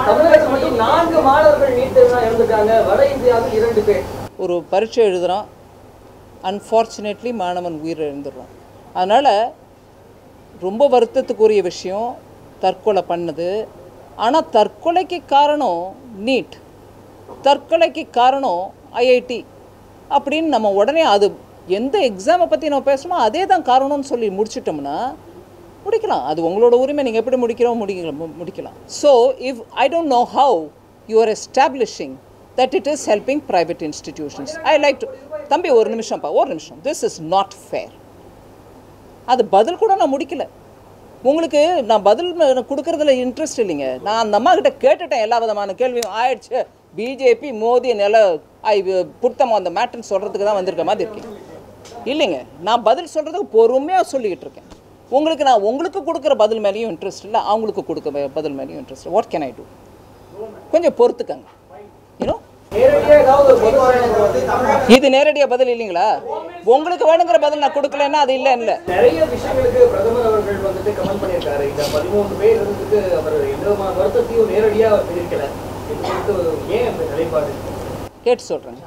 தமிழகத்தில் மட்டும் நான்கு மாணவர்கள் நீட் தேர்வு இறந்துட்டாங்க வட இந்தியாவில் இரண்டு பேர் ஒரு பரீட்சை எழுதுகிறான் அன்ஃபார்ச்சுனேட்லி மாணவன் உயிர் இழந்துடுறான் அதனால் ரொம்ப வருத்தத்துக்குரிய விஷயம் தற்கொலை பண்ணது ஆனால் தற்கொலைக்கு காரணம் நீட் தற்கொலைக்கு காரணம் ஐஐடி அப்படின்னு நம்ம உடனே அது எந்த எக்ஸாமை பற்றி நம்ம பேசுகிறோமோ அதே தான் காரணம்னு சொல்லி முடிச்சிட்டோம்னா முடிக்கலாம் அது உங்களோட உரிமை நீங்கள் எப்படி முடிக்கிறோம் முடிக்கலாம் மு- முடிக்கலாம் so if I don't know how you are establishing that it is helping private institutions I like to தம்பி ஒரு நிமிஷம்ப்பா ஒரு நிமிஷம் திஸ் இஸ் நாட் ஃபேர் அது பதில் கூட நான் முடிக்கல உங்களுக்கு நான் பதில் ம- கொடுக்கறதுல இன்ட்ரெஸ்ட் இல்லைங்க நான் அந்த அம்மா கிட்ட கேட்டுட்டேன் எல்லா விதமான கேள்வியும் ஆயிடுச்சு பிஜேபி மோதி நில ஐ புத்தம் அந்த மேட்டர்னு சொல்கிறதுக்கு தான் வந்திருக்க மாதிரி இருக்கேன் இல்லைங்க நான் பதில் சொல்கிறதுக்கு பொறுமையாக சொல்லிக்கிட்டு இருக்கேன் உங்களுக்கு நான் உங்களுக்கு கொடுக்குற பதில் மேலேயும் இன்ட்ரெஸ்ட் இல்லை அவங்களுக்கு கொடுக்க வே- பதில் மேலேயும் interest what can I do கொஞ்சம் பொறுத்துக்கங்க யூனோ நேரடியாக ஏதாவது ஒரு பொது பயணங்கள் வந்து தமிழ்நாட்டில் இது நேரடியாக பதில் இல்லைங்களா உங்களுக்கு வேணுங்கிற பதில் நான் கொடுக்கலன்னா அது இல்லை இல்லை நிறைய விஷயங்களுக்கு பிரதமர் அவர்கள் வந்துட்டு கமெண்ட் பண்ணியிருக்காரு இந்த பதிமூணு பேர் இருந்துட்டு அவர் எந்த விதமான வருத்தத்தையும் நேரடியா தெரிவிக்கல இது குறித்து ஏன் அந்த நிலைப்பாடு கேட்டு சொல்கிறேங்க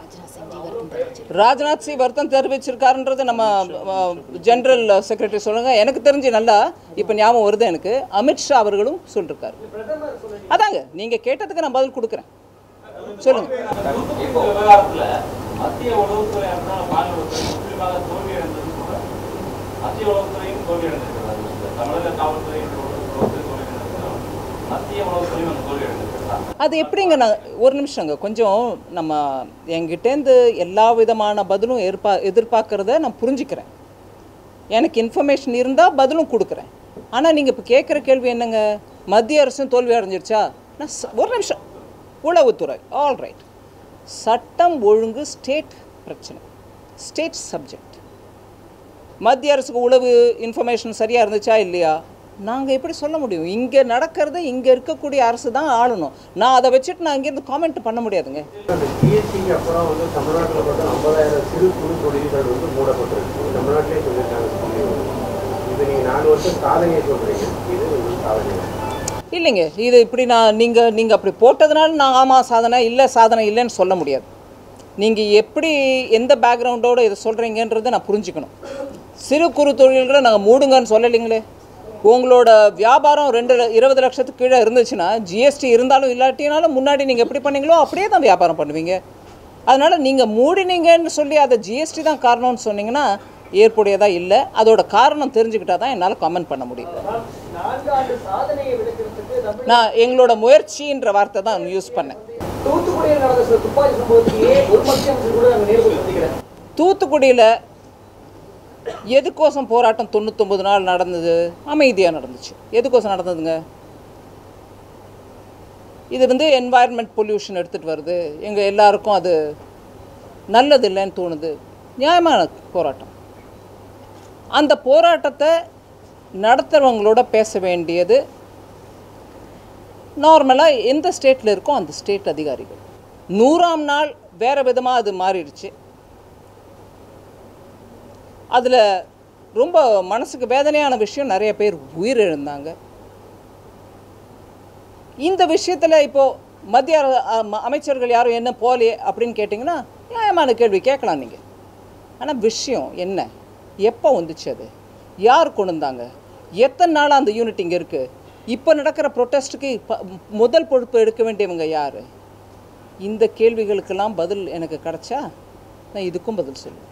ராஜ்நாத் சிங் வருத்தம் தெரிவிச்சிருக்காருன்றது நம்ம ஜெனரல் செக்ரட்டரி சொல்லுங்க எனக்கு தெரிஞ்சு நல்லா இப்போ ஞாபகம் வருது எனக்கு அமித்ஷா அவர்களும் சொல்லிருக்காரு அதாங்க நீங்கள் கேட்டதுக்கு நான் பதில் கொடுக்குறேன் சொல்லுங்க இப்போ விவகாரத்துல மத்திய உளவுத்துறை அரசாங்க மாநிலத்துறை முற்றிலுமாக தோல்வி அடைந்தது கூட மத்திய உளவுத்துறையும் தோல்வி அடைந்திருக்கிறது தமிழக காவல்துறையும் உளவுத்துறை தோல்வி அடைந்திருக்கிறது மத்திய உளவுத்துறையும் அந்த தோல்வி அடைந்திருக்கிறது அது எப்படிங்க நான் ஒரு நிமிஷங்க கொஞ்சம் நம்ம என்கிட்டேருந்து எல்லா விதமான பதிலும் எதிர்பா எதிர்பார்க்கறத நான் புரிஞ்சுக்கிறேன் எனக்கு இன்ஃபர்மேஷன் இருந்தால் பதிலும் கொடுக்குறேன் ஆனால் நீங்கள் இப்போ கேட்குற கேள்வி என்னங்க மத்திய அரசும் தோல்வி அடைஞ்சிருச்சா நான் ச- ஒரு நிமிஷம் உளவுத்துறை ஆல் ரைட் சட்டம் ஒழுங்கு ஸ்டேட் பிரச்சனை ஸ்டேட் சப்ஜெக்ட் மத்திய அரசுக்கு உளவு இன்ஃபர்மேஷன் சரியாக இருந்துச்சா இல்லையா நாங்கள் எப்படி சொல்ல முடியும் இங்கே நடக்கிறத இங்கே இருக்கக்கூடிய அரசு தான் ஆளணும் நான் அதை வச்சுட்டு நான் இங்கேருந்து காமெண்ட் பண்ண முடியாதுங்க அந்த ஜிஎஸ்டிக்கு அப்புறம் வந்து தமிழ்நாட்டில் பார்த்தா ஐம்பதாயிரம் சிறு குறு தொழில்கள் வந்து மூடப்பட்டிருக்கு தமிழ்நாட்டிலே சொல்லியிருக்காங்க சொல்லி இது நீங்கள் நாலு வருஷம் சாதனையை சொல்கிறீங்க இது ஒரு சாதனை இல்லைங்க இது இப்படி நான் நீங்கள் நீங்கள் அப்படி போட்டதுனால நான் ஆமாம் சாதனை இல்லை சாதனை இல்லைன்னு சொல்ல முடியாது நீங்கள் எப்படி எந்த பேக்ரவுண்டோடு இதை சொல்கிறீங்கன்றதை நான் புரிஞ்சுக்கணும் சிறு குறு தொழில்களை நாங்கள் மூடுங்கன்னு சொல்லலைங்களே உங்களோட வியாபாரம் ரெண்டு ல- இருபது லட்சத்துக்கு கீழே இருந்துச்சுன்னா ஜிஎஸ்டி இருந்தாலும் இல்லாட்டினாலும் முன்னாடி நீங்கள் எப்படி பண்ணீங்களோ அப்படியே தான் வியாபாரம் பண்ணுவீங்க அதனால் நீங்கள் மூடினீங்கன்னு சொல்லி அதை ஜிஎஸ்டி தான் காரணம்னு சொன்னீங்கன்னா ஏற்புடையதாக இல்லை அதோட காரணம் தெரிஞ்சுக்கிட்டா தான் என்னால் கமெண்ட் பண்ண முடியும் நான்கு ஆண்டு சாதனையை விளக்கிறதுக்கு தமிழ் நான் எங்களோட முயற்சின்ற வார்த்தை தான் யூஸ் பண்ணேன் தூத்துக்குடியில் நடந்த சில துப்பாக்கி சம்பவத்திலேயே ஒரு மத்திய அமைச்சர் கூட நாங்கள் நேரில் சந்திக்கிறேன் தூத்துக்குடியில் எதுக்கோசம் போராட்டம் தொண்ணூத்தொம்பது நாள் நடந்தது அமைதியாக நடந்துச்சு எதுக்கோசம் நடந்ததுங்க இது வந்து என்வாயர்மெண்ட் பொல்யூஷன் எடுத்துகிட்டு வருது எங்கள் எல்லாருக்கும் அது நல்லது இல்லைன்னு தோணுது நியாயமான போராட்டம் அந்த போராட்டத்தை நடத்துகிறவங்களோட பேச வேண்டியது நார்மலாக எந்த ஸ்டேட்டில் இருக்கோ அந்த ஸ்டேட் அதிகாரிகள் நூறாம் நாள் வேறு விதமாக அது மாறிடுச்சு அதில் ரொம்ப மனசுக்கு வேதனையான விஷயம் நிறைய பேர் உயிரிழந்தாங்க இந்த விஷயத்தில் இப்போது மத்திய அர- அ- அமைச்சர்கள் யாரும் என்ன போலையே அப்படின்னு கேட்டிங்கன்னா நியாயமான கேள்வி கேட்கலாம் நீங்கள் ஆனால் விஷயம் என்ன எப்போ வந்துச்சு அது யார் கொண்டு வந்தாங்க எத்தனை நாளாக அந்த யூனிட் இங்கே இருக்குது இப்போ நடக்கிற ப்ரொட்டஸ்ட்டுக்கு ப முதல் பொறுப்பு எடுக்க வேண்டியவங்க யார் இந்த கேள்விகளுக்கெல்லாம் பதில் எனக்கு கிடைச்சா நான் இதுக்கும் பதில் சொல்லுவேன்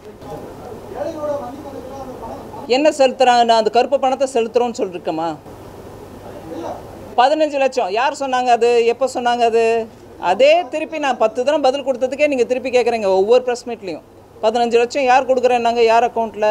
என்ன செலுத்துறாங்க நான் அந்த கருப்பு பணத்தை செலுத்துறோம்னு சொல்லிருக்கேம்மா பதினஞ்சு லட்சம் யார் சொன்னாங்க அது எப்போ சொன்னாங்க அது அதே திருப்பி நான் பத்து தடவை பதில் கொடுத்ததுக்கே நீங்கள் திருப்பி கேட்குறீங்க ஒவ்வொரு ப்ரெஸ் மீட்லேயும் பதினஞ்சு லட்சம் யார் கொடுக்குறேன்னாங்க யார் அக்கௌண்ட்டில்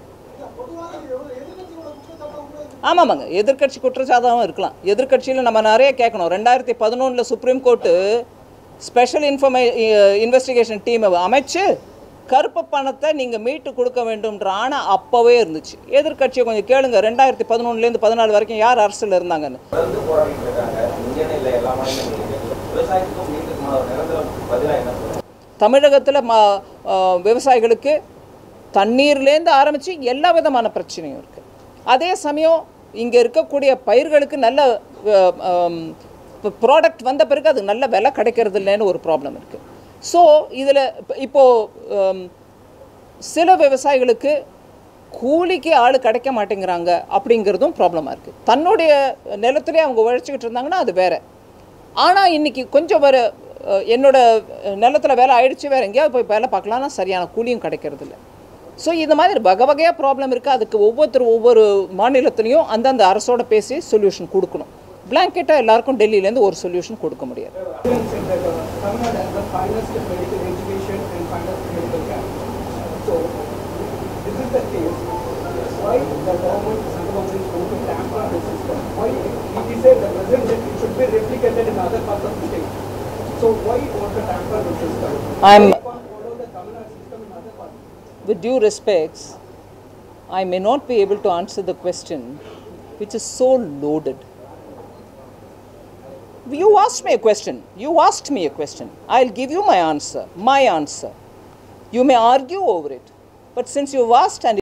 ஆமாமாங்க எதிர்க்கட்சி குற்றச்சாட்டாகவும் இருக்கலாம் எதிர்க்கட்சியில் நம்ம நிறைய கேட்கணும் ரெண்டாயிரத்தி பதினொன்றில் சுப்ரீம் கோர்ட்டு ஸ்பெஷல் இன்ஃபர்மே இன்வெஸ்டிகேஷன் டீமை அமைச்சு கருப்பு பணத்தை நீங்கள் மீட்டு கொடுக்க வேண்டும்ன்ற ஆனால் அப்போவே இருந்துச்சு எதிர்க்கட்சியை கொஞ்சம் கேளுங்க ரெண்டாயிரத்தி பதினொன்றுலேருந்து பதினாலு வரைக்கும் யார் அரசில் இருந்தாங்கன்னு தொடர்ந்து போராடிட்டு இருக்காங்க இங்கேன்னு இல்லை எல்லா மாநிலங்களும் விவசாயத்துக்கும் மீட்டுக்குமான ஒரு நிரந்தர பதிலாக என்ன சொல்லுங்க தமிழகத்தில் ம ஆ, விவசாயிகளுக்கு தண்ணீர்லேருந்து ஆரம்பித்து எல்லா விதமான பிரச்சனையும் இருக்குது அதே சமயம் இங்கே இருக்கக்கூடிய பயிர்களுக்கு நல்ல ஆ, ஆம், ப்ராடக்ட் வந்த பிறகு அது நல்ல விலை கிடைக்கிறது இல்லைன்னு ஒரு ப்ராப்ளம் இருக்குது ஸோ இதில் இப்போது சில விவசாயிகளுக்கு கூலிக்கு ஆள் கிடைக்க மாட்டேங்கிறாங்க அப்படிங்கிறதும் ப்ராப்ளமாக இருக்குது தன்னுடைய நிலத்திலே அவங்க உழைச்சிக்கிட்டு இருந்தாங்கன்னா அது வேற ஆனால் இன்னைக்கு கொஞ்சம் வர அஹ், என்னோட நிலத்தில் வேலை ஆயிடுச்சு வேறு எங்கேயாவது போய் வேலை பார்க்கலாம்னா சரியான கூலியும் கிடைக்கிறது இல்லை ஸோ இந்த மாதிரி வகை வகையாக ப்ராப்ளம் இருக்குது அதுக்கு ஒவ்வொருத்தர் ஒவ்வொரு மாநிலத்துலேயும் அந்தந்த அரசோட பேசி சொல்யூஷன் கொடுக்கணும் பிளாங்கெட்டாக எல்லாருக்கும் டெல்லியிலேருந்து ஒரு சொல்யூஷன் கொடுக்க முடியாது said that uh, Tamil Nadu has the finest medical education and finest medical camp. So, this is the case. Why the government Sandavam is going to tamper the system? Why it is said the present that it should be replicated in other parts of the state. So why you want to tamper the system? I'm- Why you can't follow the Tamil Nadu system in other parts? With due respects, I may not be able to answer the question, which is so loaded. You asked me a question. You asked me a question. I'll give you my answer, my answer. You may argue over it. But since you've asked and